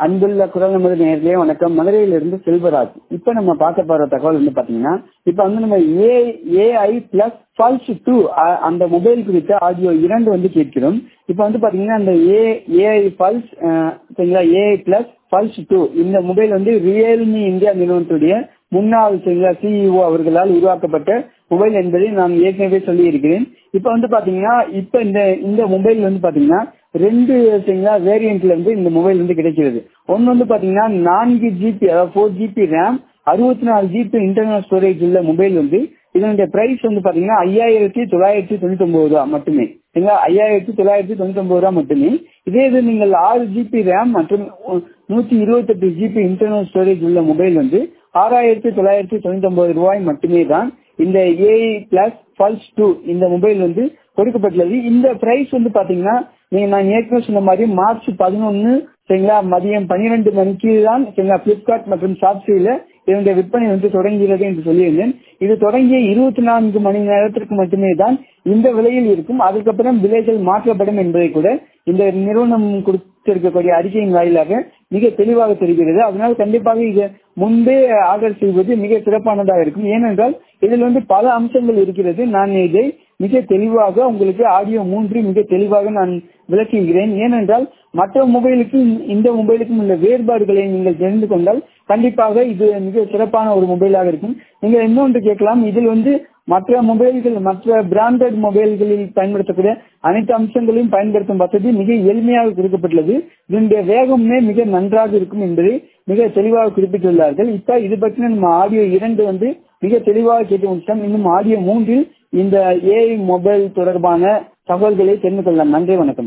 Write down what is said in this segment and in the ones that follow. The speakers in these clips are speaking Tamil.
அன்புள்ள குரல் நமது நேர்களே வணக்கம் மதுரையிலிருந்து செல்வராஜ் இப்ப நம்ம பார்க்க போற தகவல் வந்து பாத்தீங்கன்னா இப்ப வந்து நம்ம A AI plus pulse two அந்த மொபைல் குறித்த ஆடியோ இரண்டு வந்து கேட்கிறோம் இப்ப வந்து பாத்தீங்கன்னா அந்த ஏ ஏஐ பல்ஸ் சரிங்களா ஏஐ பிளஸ் பல்ஸ் டூ இந்த மொபைல் வந்து ரியல்மி இந்தியா நிறுவனத்துடைய முன்னாள் சரிங்களா சிஇஓ அவர்களால் உருவாக்கப்பட்ட மொபைல் என்பதை நான் ஏற்கனவே சொல்லி இருக்கிறேன் இப்ப வந்து பாத்தீங்கன்னா இப்ப இந்த இந்த மொபைல் வந்து பாத்தீங்கன்னா ரெண்டு சரிங்களா வேரியன்ட்ல இருந்து இந்த மொபைல் வந்து கிடைக்கிறது ஒன்னு வந்து பாத்தீங்கன்னா நான்கு ஜிபி அதாவது ஃபோர் ஜிபி ரேம் அறுபத்தி நாலு ஜிபி இன்டர்னல் ஸ்டோரேஜ் உள்ள மொபைல் வந்து இதனுடைய பிரைஸ் வந்து பாத்தீங்கன்னா ஐயாயிரத்தி தொள்ளாயிரத்தி தொண்ணூத்தி ஒன்பது ரூபா மட்டுமே சரிங்களா ஐயாயிரத்தி தொள்ளாயிரத்தி தொண்ணூத்தி ஒன்பது ரூபா மட்டுமே இதே இது நீங்கள் ஆறு ஜிபி ரேம் மற்றும் நூத்தி இருபத்தி எட்டு ஜிபி இன்டர்னல் ஸ்டோரேஜ் உள்ள மொபைல் வந்து ஆறாயிரத்தி தொள்ளாயிரத்தி தொண்ணூத்தி ஒன்பது ரூபாய் மட்டுமே தான் இந்த ஏஐ பிளஸ் பல்ஸ் டூ இந்த மொபைல் வந்து கொடுக்கப்பட்டுள்ளது இந்த பிரைஸ் வந்து பாத்தீங்கன்னா நீங்க நான் ஏற்கனவே சொன்ன மாதிரி மார்ச் பதினொன்னு சரிங்களா மதியம் பன்னிரெண்டு மணிக்கு தான் சரிங்களா பிளிப்கார்ட் மற்றும் ஷாப்ஸில இதனுடைய விற்பனை வந்து தொடங்குகிறது என்று சொல்லியிருந்தேன் இது தொடங்கிய இருபத்தி நான்கு மணி நேரத்திற்கு மட்டுமே தான் இந்த விலையில் இருக்கும் அதுக்கப்புறம் விலைகள் மாற்றப்படும் என்பதை கூட இந்த நிறுவனம் கொடுத்திருக்கக்கூடிய அறிக்கையின் வாயிலாக மிக தெளிவாக தெரிகிறது அதனால் கண்டிப்பாக இது முன்பே ஆர்டர் செய்வது மிக சிறப்பானதாக இருக்கும் ஏனென்றால் இதில் வந்து பல அம்சங்கள் இருக்கிறது நான் இதை மிக தெளிவாக உங்களுக்கு ஆடியோ மூன்று மிக தெளிவாக நான் விளக்குகிறேன் ஏனென்றால் மற்ற மொபைலுக்கும் இந்த மொபைலுக்கும் உள்ள வேறுபாடுகளை நீங்கள் தெரிந்து கொண்டால் கண்டிப்பாக இது மிக சிறப்பான ஒரு மொபைலாக இருக்கும் நீங்க இன்னொன்று கேட்கலாம் இதில் வந்து மற்ற மொபைல்கள் மற்ற பிராண்டட் மொபைல்களில் பயன்படுத்தக்கூடிய அனைத்து அம்சங்களையும் பயன்படுத்தும் வசதி மிக எளிமையாக கொடுக்கப்பட்டுள்ளது இதனுடைய வேகமே மிக நன்றாக இருக்கும் என்பதை மிக தெளிவாக குறிப்பிட்டுள்ளார்கள் இப்ப இது பற்றின நம்ம ஆடியோ இரண்டு வந்து மிக தெளிவாக கேட்டு முடிச்சோம் இன்னும் ஆடியோ மூன்றில் இந்த ஏஐ மொபைல் தொடர்பான தகவல்களை தெரிந்து கொள்ளலாம் நன்றி வணக்கம்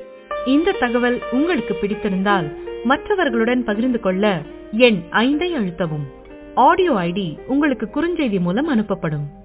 இந்த தகவல் உங்களுக்கு பிடித்திருந்தால் மற்றவர்களுடன் பகிர்ந்து கொள்ள எண் ஐந்தை அழுத்தவும் ஆடியோ ஐடி உங்களுக்கு குறுஞ்செய்தி மூலம் அனுப்பப்படும்